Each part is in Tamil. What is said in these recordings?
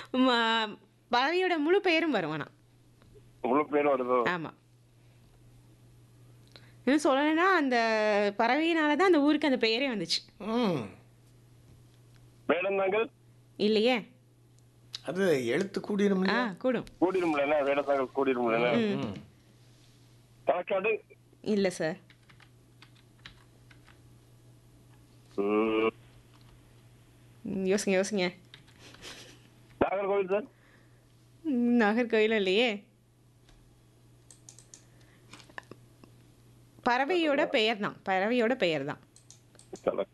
ம- பறவையோட முழு பெயரும் வரும் ஆனா முழு பேரும் வருதோ ஆமா இன்னும் சொல்லணும்னா அந்த பறவையினால தான் அந்த ஊருக்கு அந்த பெயரே வந்துச்சு ம் வேடந்தாங்கல் இல்லையே அது எழுத்து கூடிரும் ஆ கூடும் கூடிரும்ல வேடந்தாங்கல் கூடிரும்ல களக்காடு இல்லை சார் ம், ம், யோசிங்க யோசிங்க நாகர்கோவில் சார் ம், நாகர்கோயிலும் இல்லையே பறவையோட பெயர் தான் பறவையோட பெயர் தான் கள-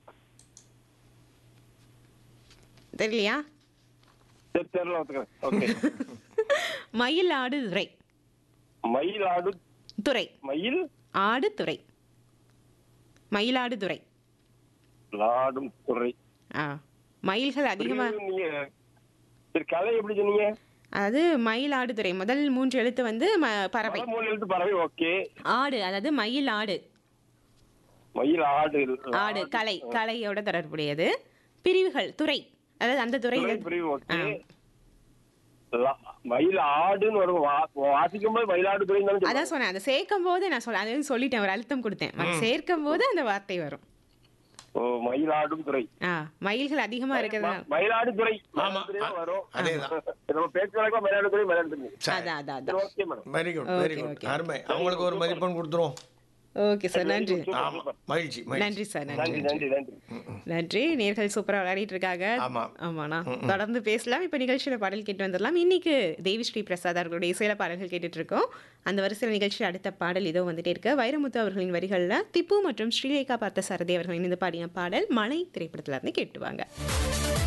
தெரியலையா சரி தெரியல ஒத்துக்கிறேன் ஓகே மயிலாடு துறை மயிலாடு துறை மயில் ஆடு துறை மயிலாடு துறை லாடும் துறை ஆ மயில்கள் அதிகமாக நீங்க சரி கலை எப்படி சொன்னீங்க அதாவது மயிலாடுதுறை முதல் மூன்று எழுத்து வந்து ம பறவை பல மூணு எழுத்து பறவை ஓகே ஆடு அதாவது மயில் ஆடு மயில் ஆடு ஆடு கலை கலையோட தொடர்புடையது பிரிவுகள் துறை அதாவது அந்த துறை துறையில் பிரிவு ஓகே ஆ. லா- மயில் ஆடுன்னு வரும் வா- வாசிக்கும் போது மயிலாடு துறை தானே அதான் சொன்னேன் அதை சேர்க்கும் போது நான் சொல்ல அதாவது சொல்லிட்டேன் ஒரு அழுத்தம் கொடுத்தேன் அது சேர்க்கும் போது அந்த வார்த்தை வரும் ஓ மயிலாடும் துறை ஆ மயில்கள் அதிகமா இருக்கிறதுனால ம- மயிலாடு துறை ஆமா. துறை தான் வரும் அதேதான். நம்ம பேச்சு வழக்கம் மயிலாடு துறை மயிலாடு துறை அதான் அதான் சரி அதான் okay madam very good very Okay, good okay. அருமை அவங்களுக்கு ஒரு மதிப்பெண் கொடுத்துருவோம் ஓகே சார் நன்றி ஆமா மகிழ்ச்சி மகிழ்ச்சி நன்றி சார் நன்றி நன்றி நன்றி நன்றி நன்றி நேர்கள் சூப்பரா விளையாடிட்டு இருக்காங்க ஆமா. ஆமாண்ணா தொடர்ந்து பேசலாம் இப்ப நிகழ்ச்சியில பாடல் கேட்டு வந்துடலாம் இன்னைக்கு தேவி ஸ்ரீ பிரசாத் அவர்களுடைய இசையில பாடல்கள் கேட்டுட்டு இருக்கோம் அந்த வரிசையில் நிகழ்ச்சியில் அடுத்த பாடல் இதோ வந்துட்டே இருக்கு வைரமுத்து அவர்களின் வரிகள்ல திப்பு மற்றும் ஸ்ரீலேகா பார்த்த சரதி அவர்கள் இணைந்து பாடிய பாடல் மலை திரைப்படத்துல இருந்து கேட்டுவாங்க